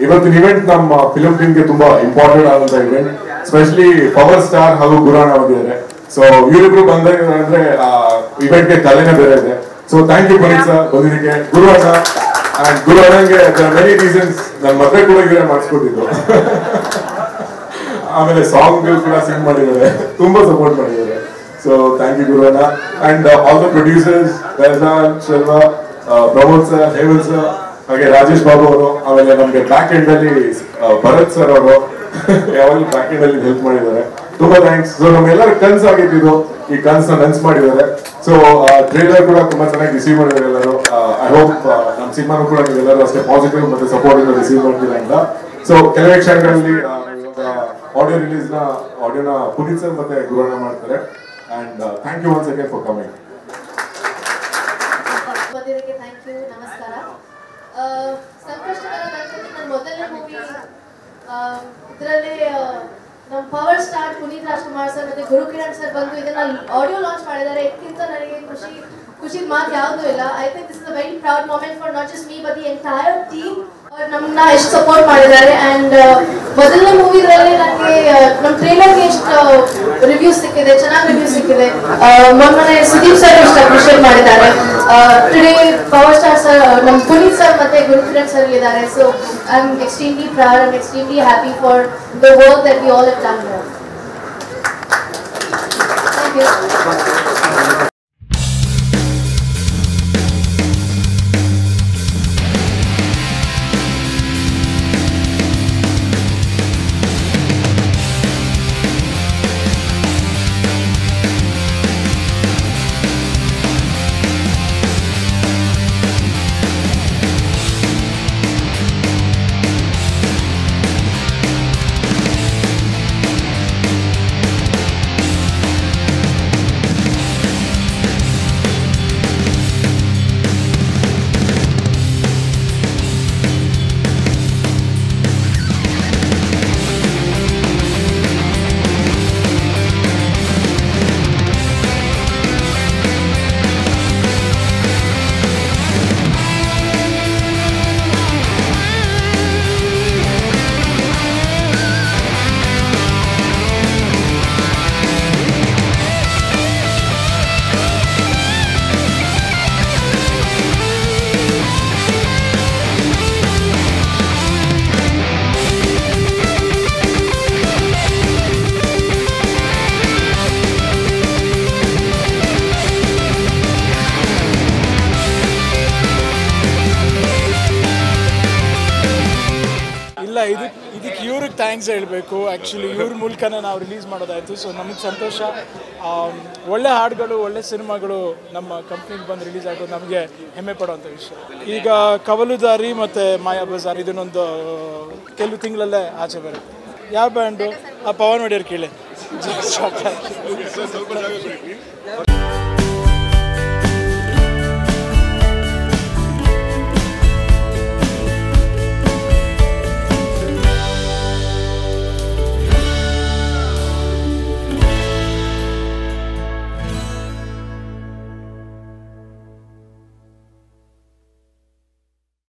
ಇವತ್ತಿನ ಇವೆಂಟ್ ನಮ್ಮ ಫಿಲ್ಮ್ ಟೀಮ್ಗೆ ತುಂಬಾ ಇಂಪಾರ್ಟೆಂಟ್ ಆದಂತ ಇವೆಂಟ್ ಸ್ಪೆಷಲಿ ಪವರ್ ಸ್ಟಾರ್ ಹಾಗೂ ಗುರಾಣ ಬಂದಿದ್ದಾರೆ ಸೊ ಇವರಿಬ್ರು ಬಂದಾಗ ಅಂದ್ರೆ ಇವೆಂಟ್ಗೆ ತಲೆನೇ ಬೇರೆ ಇದೆ so thank you Puneeth sir ಬಂದಿದ್ದಕ್ಕೆ ಗುರು ಅಣ್ಣ ಅಂಡ್ ಗುರು ಅಣ್ಣಂಗೆ ಮೆನಿ ರೀಸನ್ಸ್ ನನ್ನ ಮದುವೆ ಕೂಡ ಇವರೇ ಮಾಡಿಸ್ಕೊಟ್ಟಿದ್ದು ಆಮೇಲೆ ಸಾಂಗ್ ಕೂಡ ಸಿಂಗ್ ಮಾಡಿದ್ದಾರೆ ತುಂಬಾ ಸಪೋರ್ಟ್ ಮಾಡಿದ್ದಾರೆ ಸೊ ಥ್ಯಾಂಕ್ ಯು ಗುರುವಣ್ಣ and all the producers well done Sharma Pramod sir Hemanth sir ಹಾಗೆ ರಾಜೇಶ್ ಬಾಬು ಅವರು ಆಮೇಲೆ ನಮ್ಗೆ ಬ್ಯಾಕ್ ಎಂಡ್ ಅಲ್ಲಿ ಆ, ಭರತ್ ಸರ್ ಅವರು ಯಾವಾಗಲೂ ಬ್ಯಾಕ್ ಎಂಡ್ ಅಲ್ಲಿ ಹೆಲ್ಪ್ ಮಾಡಿದ್ದಾರೆ ತುಂಬಾ ಥ್ಯಾಂಕ್ಸ್ ಸೊ ನಮ್ಗೆಲ್ಲರ ಕನ್ಸ್ ಆಗಿದ್ದು ಈ ಕನ್ಸ್ನ ನನ್ಸ್ ಮಾಡಿದ್ದಾರೆ ಸೊ ಟ್ರೇಲರ್ ಕೂಡ ತುಂಬಾ ಚೆನ್ನಾಗಿ ರಿಸೀವ್ ಮಾಡಿದ್ದಾರೆ ಎಲ್ಲರೂ ಐ ಹೋಪ್ ನಮ್ಮ ಸಿನಿಮಾನು ಕೂಡ ನೀವೆಲ್ಲರೂ ಅಷ್ಟೇ ಪಾಸಿಟಿವ್ ಮತ್ತೆ ಸಪೋರ್ಟ್ ಇಂದ ರಿಸೀವ್ ಮಾಡ್ತೀರಾ ಅಂತ ಸೊ ಕೆಲವೇ ಕ್ಷಣಗಳಲ್ಲಿ ಆಡಿಯೋ ರಿಲೀಸ್ ನ ಆಡಿಯೋನ ಪುನೀತ್ ಸರ್ ಮತ್ತೆ ಗುರುವಣ್ಣ ಮಾಡ್ತಾರೆ and thank you once again for coming ಬಂದಿದ್ದಕ್ಕೆ ಥ್ಯಾಂಕ್ ಯು ನಮಸ್ಕಾರ ಆ, ಸಂಕಷ್ಟಕರ ಗಣಪತಿ ನನ್ನ ಮೊದಲನೇ ಮೂವಿ ಇದರಲ್ಲಿ ನಮ್ಮ power star Puneeth Rajkumar sir ಮತ್ತೆ ಗುರು ಕಿರಣ್ ಸರ್ ಬಂದು ಇದನ್ನ ಆಡಿಯೋ ಲಾಂಚ್ ಮಾಡಿದ್ದಾರೆ ಇದಕ್ಕಿಂತ ನನಗೆ ಖುಷಿ ಖುಷಿ ಮಾತು ಯಾವುದೂ ಇಲ್ಲ I think this is a very proud moment for not just me but the entire team ಅವ್ರು ನಮ್ಮನ್ನ ಎಷ್ಟು ಸಪೋರ್ಟ್ ಮಾಡಿದ್ದಾರೆ ಅಂಡ್ ಮೊದಲನೇ ಮೂವಿದ್ರಲ್ಲಿ ನನಗೆ ನಮ್ಮ ಟ್ರೇಲರ್ಗೆ ಎಷ್ಟು ರಿವ್ಯೂಸ್ ಸಿಕ್ಕಿದೆ ಚೆನ್ನಾಗಿ ರಿವ್ಯೂಸ್ ಸಿಕ್ಕಿದೆ ಆ, ಮೊನ್ನೆ ಸುದೀಪ್ ಸರ್ ಎಷ್ಟು ಅಪ್ರಿಷಿಯೇಟ್ ಮಾಡಿದ್ದಾರೆ ಟುಡೇ ಪವರ್ ಸ್ಟಾರ್ ಸರ್ ನಮ್ಮ ಪುನೀತ್ ಸರ್ ಮತ್ತೆ ಗುರುಕಿರಣ್ ಸರ್ ಇದ್ದಾರೆ so I am extremely proud and extremely happy for the work that we all have done thank you ಇಲ್ಲ ಇದು ಇದಕ್ಕೆ ಇವ್ರಿಗೆ ಥ್ಯಾಂಕ್ಸ್ ಹೇಳಬೇಕು ಆ್ಯಕ್ಚುಲಿ ಇವ್ರ ಮೂಲಕನೇ ನಾವು ರಿಲೀಸ್ ಮಾಡೋದಾಯಿತು ಸೊ ನಮಗೆ ಸಂತೋಷ ಆಮ್, ಒಳ್ಳೆ ಹಾಡುಗಳು ಒಳ್ಳೆ ಸಿನಿಮಾಗಳು ನಮ್ಮ ಕಂಪ್ನಿಗೆ ಬಂದು ರಿಲೀಸ್ ಆಗೋದು ನಮಗೆ ಹೆಮ್ಮೆ ಪಡುವಂಥ ವಿಷಯ ಈಗ ಕವಲುದಾರಿ ಮತ್ತು ಮಾಯಾ ಬಜಾರ್ ಇದನ್ನೊಂದು ಕೆಲವು ತಿಂಗಳಲ್ಲೇ ಆಚೆ ಬರುತ್ತೆ ಯಾವ ಬ್ಯಾಂಡು ಆ ಪವನ್ ಒಡೆಯರ್ ಕೇಳಿ